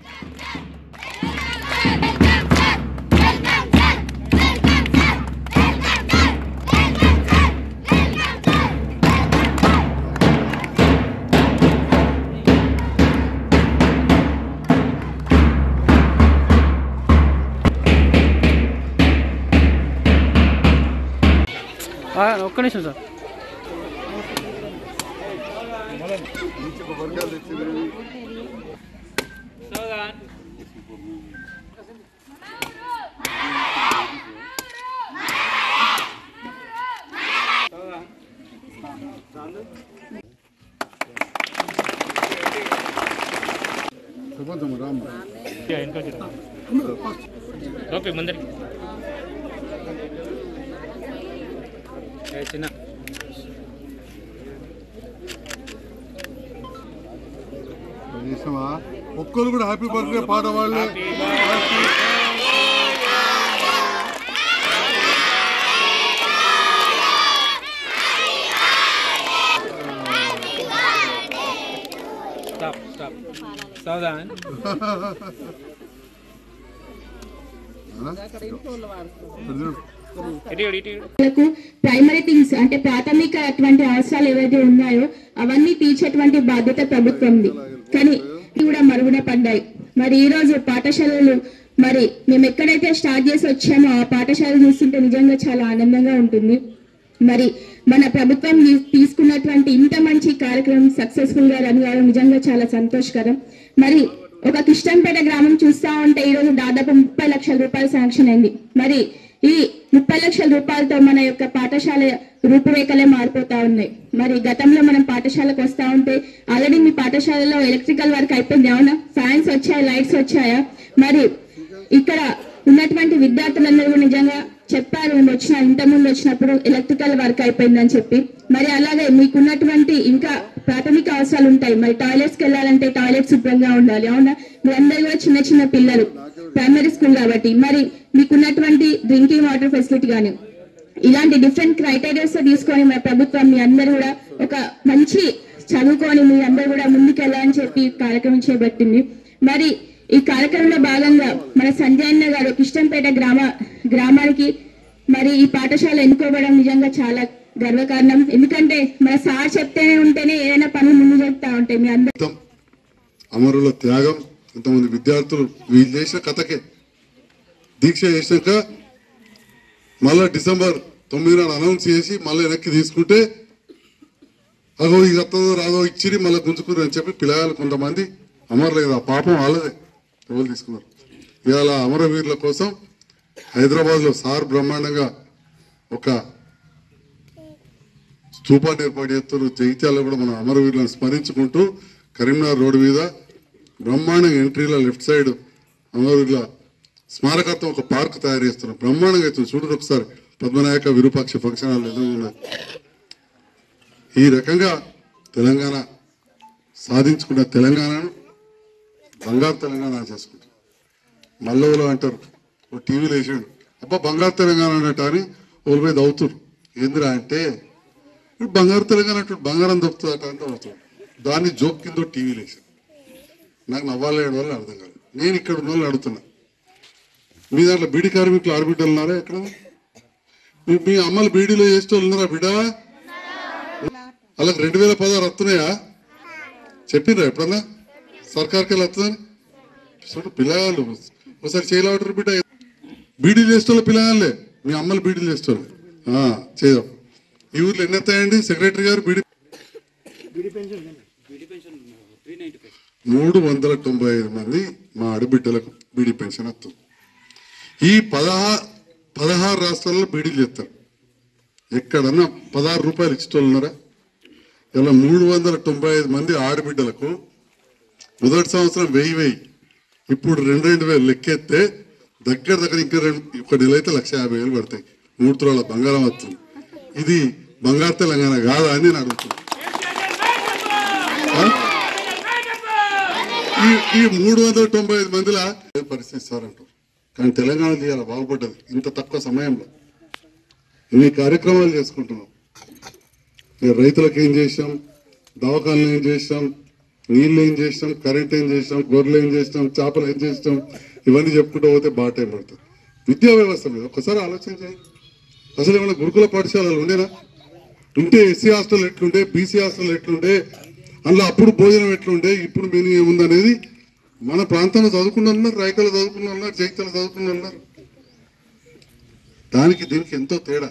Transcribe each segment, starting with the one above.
ఆ, ఒక్క నిమిషం సార్ ఓకే ముందరికి చిన్న చేసావా ఒక్కరు కూడా హ్యాపీ బర్త్డే పాట వాళ్ళు స్టాప్ స్టాప్ సావధాన్ ఇటు ఇటు, ఇటు ఇటు. పిల్లలకు ప్రైమరీ థింగ్స్ అంటే ప్రాథమిక అటువంటి అవసరాలు ఏవైతే ఉన్నాయో అవన్నీ తీర్చేటువంటి బాధ్యత ప్రభుత్వంది కానీ ఇవి కూడా మరుగున పడ్డాయి మరి ఈ రోజు పాఠశాలలు మరి మేము ఎక్కడైతే స్టార్ట్ చేసి వచ్చామో ఆ పాఠశాల చూస్తుంటే నిజంగా చాలా ఆనందంగా ఉంటుంది మరి మన ప్రభుత్వం తీ- తీసుకున్నటువంటి ఇంత మంచి కార్యక్రమం సక్సెస్ఫుల్ గా రన్ కావడం నిజంగా చాలా సంతోషకరం మరి ఒక కిష్టంపేట గ్రామం చూస్తా ఉంటే ఈ రోజు దాదాపు ముప్పై లక్షల రూపాయలు శాంక్షన్ అయింది మరి ఈ ముప్పై లక్షల రూపాయలతో మన యొక్క పాఠశాల రూపురేఖలే మారిపోతా ఉన్నాయి మరి గతంలో మనం పాఠశాలకు వస్తా ఉంటే ఆల్రెడీ మీ పాఠశాలలో ఎలక్ట్రికల్ వర్క్ అయిపోయింది అవునా ఫ్యాన్స్ వచ్చాయా లైట్స్ వచ్చాయా మరి ఇక్కడ ఉన్నటువంటి విద్యార్థులందరూ కూడా నిజంగా చెప్పారు మేము వచ్చిన ఇంతకుముందు వచ్చినప్పుడు ఎలక్ట్రికల్ వర్క్ అయిపోయిందని చెప్పి మరి అలాగే మీకున్నటువంటి ఇంకా ప్రాథమిక అవసరాలు ఉంటాయి మరి టాయిలెట్స్ కి వెళ్ళాలంటే టాయిలెట్ శుభ్రంగా ఉండాలి అవునా మీరందరూ కూడా చిన్న చిన్న పిల్లలు ప్రైమరీ స్కూల్ కాబట్టి మరి మీకున్నటువంటి డ్రింకింగ్ వాటర్ ఫెసిలిటీ కానీ ఇలాంటి డిఫరెంట్ క్రైటీరియాస్ తీసుకొని మన ప్రభుత్వం మీ అందరూ కూడా ఒక మంచి చదువుకొని మీ అందరూ కూడా ముందుకెళ్ళాలని చెప్పి ఈ కార్యక్రమం చేపట్టింది మరి ఈ కార్యక్రమంలో భాగంగా మన సంజయ్ అన్న గారు కిష్టంపేట గ్రామ గ్రామానికి మరి ఈ పాఠశాల ఎన్నుకోవడం నిజంగా చాలా గర్వకారణం ఎందుకంటే మన సార్ చెప్తేనే ఉంటేనే ఏదైనా పనులు ముందు చెప్తా ఉంటాయి మీ అందరూ త్యాగం, అమరుల త్యాగం ఇంతమంది విద్యార్థులు వీళ్ళు చేసిన కథకే దీక్ష చేసినాక మళ్ళా డిసెంబర్ తొమ్మిది నాడు అనౌన్స్ చేసి మళ్ళీ వెనక్కి తీసుకుంటే అగో ఇది వస్తుందో రాదో ఇచ్చిరి మళ్ళీ గుంజుకురు అని చెప్పి పిల్లలు కొంతమంది అమరలేదు ఆ పాపం వాళ్ళదే ఎవరు తీసుకున్నారు ఇవాళ అమరవీరుల కోసం హైదరాబాద్లో సార్ బ్రహ్మాండంగా ఒక స్తూపాన్ని ఏర్పాటు చేస్తున్నారు జగిత్యాలలో కూడా మనం అమరవీరులను స్మరించుకుంటూ కరీంనగర్ రోడ్డు మీద బ్రహ్మాండంగా ఎంట్రీలో లెఫ్ట్ సైడ్ అమరవీరుల స్మారకార్థం ఒక పార్క్ తయారు చేస్తున్నాం బ్రహ్మాండంగా అవుతుంది చూడండి ఒకసారి పద్మనాయక విరూపాక్ష ఫంక్షన్ హాల్ ఎదురుగున్న ఈ రకంగా తెలంగాణ సాధించుకున్న తెలంగాణను బంగారు తెలంగాణ చేసుకుంటాం మల్లవులు అంటారు ఓ టీవీలో వేసాడు అబ్బా బంగారు తెలంగాణ అన్నట్టు అని వాళ్ళ మీద అవుతురు ఏందిరా అంటే ఇప్పుడు బంగారు తెలంగాణ అంటే బంగారం దొరుకుతుందట అంటే అవుతుంది దాన్ని జోక్ కింద టీవీలో వేసాడు నాకు నవ్వాలి వల్ల అర్థం కాదు నేను ఇక్కడ ఉన్న వాళ్ళని అడుగుతున్నా మీ దాంట్లో బీడీ కార్మికులు ఆడబిడ్డలు ఉన్నారా ఎక్కడ మీ మీ అమ్మలు బీడీలో చేసే వాళ్ళు ఉన్నారా బిడ్డ వాళ్ళకి రెండు వేల పదహారు వస్తున్నాయా చెప్పిండ్రా ఎప్పుడన్నా సర్కార్కి వెళ్ళి వస్తుందని చూడు పిల్లగాళ్ళు ఒకసారి చేయలేవాటారు బిడ్డ బీడీలు చేసేవాళ్ళు పిల్లగాళ్ళే మీ అమ్మలు బీడీలు చేసేవాళ్ళు ఆ, చేద్దాం ఈ ఊర్లో ఎన్ని వస్తాయండి సెక్రటరీ గారు బీడీ మూడు వందల తొంభై ఐదు మంది మా ఆడబిడ్డలకు బీడీ పెన్షన్ వస్తుంది ఈ పదహారు పదహారు రాష్ట్రాల్లో బీడీలు చేస్తారు ఎక్కడన్నా పదహారు రూపాయలు ఇచ్చేటోళ్ళు ఉన్నారా ఇలా మూడు వందల తొంభై ఐదు మంది ఆడబిడ్డలకు మొదటి సంవత్సరం వెయ్యి వెయ్యి ఇప్పుడు రెండు రెండు వేలు లెక్కెత్తే దగ్గర దగ్గర ఇంకా రెండు ఒక నెల అయితే లక్ష యాభై వేలు పడతాయి మూడు తులాల బంగారం వస్తుంది ఇది బంగారు తెలంగాణ కాదా అని నేను అడుగుతున్నాను ఆ? ఈ ఈ మూడు వందల తొంభై ఐదు మందిలా ఏ పరిస్థితి సార్ అంటారు కానీ తెలంగాణ ఇవాళ బాగుపడ్డది ఇంత తక్కువ సమయంలో ఇన్ని కార్యక్రమాలు చేసుకుంటున్నాం ఇక రైతులకు ఏం చేసాం దవాఖానలు ఏం చేసాం నీళ్ళు ఏం చేసినాం కరెంట్ ఏం చేసినాం గొర్రెలు ఏం చేసినాం చేపలు ఏం చేసినాం ఇవన్నీ చెప్పుకుంటూ పోతే బాగా టైం పడుతుంది విద్యా వ్యవస్థ మీద ఒకసారి ఆలోచన చేయండి అసలు ఏమైనా గురుకుల పాఠశాలలు ఉండేనా ఉంటే ఎస్సీ హాస్టల్ ఎట్లుండే బీసీ హాస్టల్ ఎట్లుండే అందులో అప్పుడు భోజనం ఎట్లుండే ఇప్పుడు మెనూ ఏముందనేది మన ప్రాంతంలో చదువుకున్న ఉన్నారు రాయకలు చదువుకున్న ఉన్నారు జైతలు చదువుకున్న ఉన్నారు దానికి దీనికి ఎంతో తేడా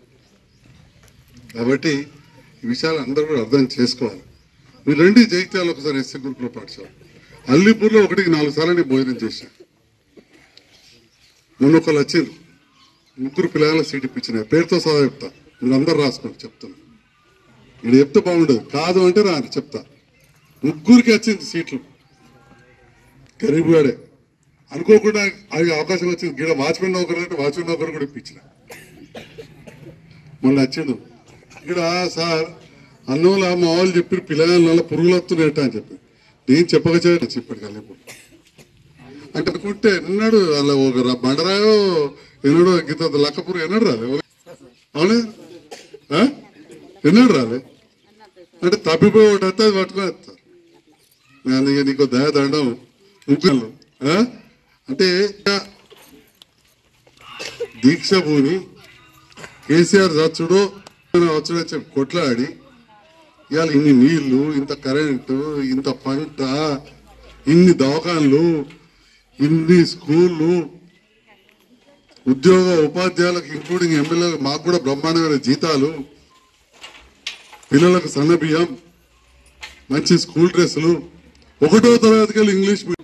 కాబట్టి ఈ విషయాలు అందరూ కూడా అర్థం చేసుకోవాలి మీరు రండి జైత్యాలు ఒకసారి ఎస్సీ గురుకుల పాఠశాల అల్లిపూర్లో ఒకటికి నాలుగు సార్లు నేను భోజనం చేశాను మొన్న ఒకళ్ళు వచ్చిండ్రు ముగ్గురు పిల్లల సీట్ ఇప్పించిన పేరుతో సహా చెప్తా మీరు అందరు రాసుకోండి చెప్తాను ఇక్కడ చెప్తే బాగుండదు కాదు అంటే రాని చెప్తా ముగ్గురికి వచ్చింది సీట్లు గరీబ్ గాడే అనుకోకుండా అది అవకాశం వచ్చింది గిడ వాచ్మెన్ నౌకరు అంటే వాచ్మెన్ నౌకరు కూడా ఇప్పించిన మళ్ళీ వచ్చిండు ఇక్కడ సార్ అన్నంలో మా వాళ్ళు చెప్పి పిల్లగాళ్ళ పురుగులు వస్తున్నాయట అని చెప్పి నేను చెప్పక చేయడం చెప్పాడు కానీ ఇప్పుడు అంటే అనుకుంటే ఎన్నాడు అలా ఒక ర- బండరాయో ఎన్నడో గీత లక్కపూర్ ఎన్నడు రాలే అవునే ఆ? ఎన్నడు రాలే అంటే తప్పిపోయి ఒకటి వస్తే అది పట్టుకొని వస్తారు నేను ఇక నీకు దయ దండం ముగ్గురు ఆ? అంటే దీక్ష భూమి కేసీఆర్ చచ్చుడు వచ్చుడు అని చెప్పి కొట్లాడి ఇవాళ ఇన్ని నీళ్లు ఇంత కరెంటు ఇంత పంట ఇన్ని దవాఖాన్లు ఇన్ని స్కూళ్ళు ఉద్యోగ ఉపాధ్యాయులకు ఇంక్లూడింగ్ ఎమ్మెల్యేలకు మాకు కూడా బ్రహ్మాండమైన జీతాలు పిల్లలకు సన్న బియ్యం మంచి స్కూల్ డ్రెస్సులు ఒకటో తరగతికి వెళ్ళి ఇంగ్లీష్ మీడియం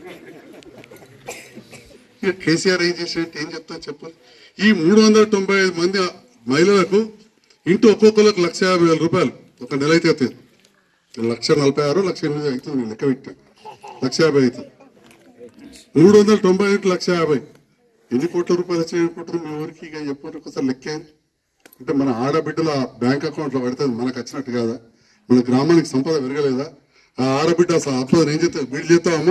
ఇక కేసీఆర్ ఏం చేసినట్టు ఏం చెప్తా చెప్పాలి ఈ మూడు వందల తొంభై ఐదు మంది మహిళలకు ఇంటి ఒక్కొక్కరికి లక్ష యాభై వేల రూపాయలు ఒక నెల అయితే అవుతుంది లక్ష నలభై ఆరు లక్ష ఎనిమిది అవుతుంది నేను లెక్క పెట్టా లక్ష యాభై అవుతుంది మూడు వందల తొంభై ఐదు లక్ష యాభై ఎన్ని కోట్ల రూపాయలు వచ్చాయి అనుకుంటారు మీ ఊరికి ఇక చెప్పండి ఒకసారి లెక్క ఏంది? అంటే మన ఆడబిడ్డల బ్యాంక్ అకౌంట్ లో పడితే మనకు వచ్చినట్టు కాదా మన గ్రామానికి సంపద పెరగలేదా ఆ ఆడబిడ్డ అసలు ఆత్మహత్య ఏం చేస్తారు వీళ్ళు చేస్తావమ్మా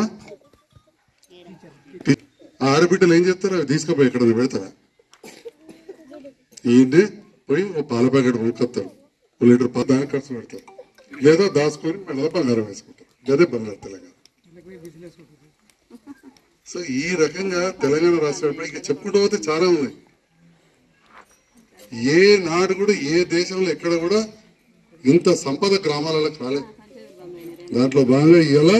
ఆ ఆడబిడ్డలు ఏం చేస్తారు అవి తీసుకుపోయి ఎక్కడ పెడతారా ఈయన్ని పోయి ఓ పాల ప్యాకెట్ కొనుక్కొస్తారు ఓ లీటర్ పాలు దానికి ఖర్చు పెడతారు లేదా దాచుకొని మళ్ళీ బంగారం వేసుకుంటారు అదే బంగారు తెలంగాణ సో ఈ రకంగా తెలంగాణ రాష్ట్రంలో ఇక చెప్పుకుంటూ పోతే చాలా ఉన్నాయి ఏ నాడు కూడా ఏ దేశంలో ఎక్కడ కూడా ఇంత సంపద గ్రామాలకు రాలేదు దాంట్లో భాగంగా ఇలా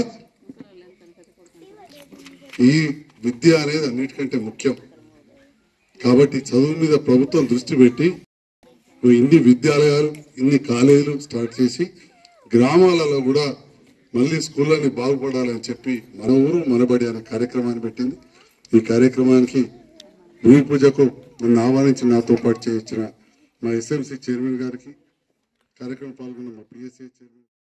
ఈ విద్య అనేది అన్నిటికంటే ముఖ్యం కాబట్టి చదువు మీద ప్రభుత్వం దృష్టి పెట్టి నువ్వు ఇన్ని విద్యాలయాలు ఇన్ని కాలేజీలు స్టార్ట్ చేసి గ్రామాలలో కూడా మళ్ళీ స్కూళ్ళని బాగుపడాలని చెప్పి మన ఊరు మనబడి అనే కార్యక్రమాన్ని పెట్టింది ఈ కార్యక్రమానికి భూమి పూజకు నన్ను ఆహ్వానించి నాతో పాటు చేయించిన మా ఎస్ఎంసీ చైర్మన్ గారికి కార్యక్రమం పాల్గొన్న మా పిఎస్సీ చైర్మన్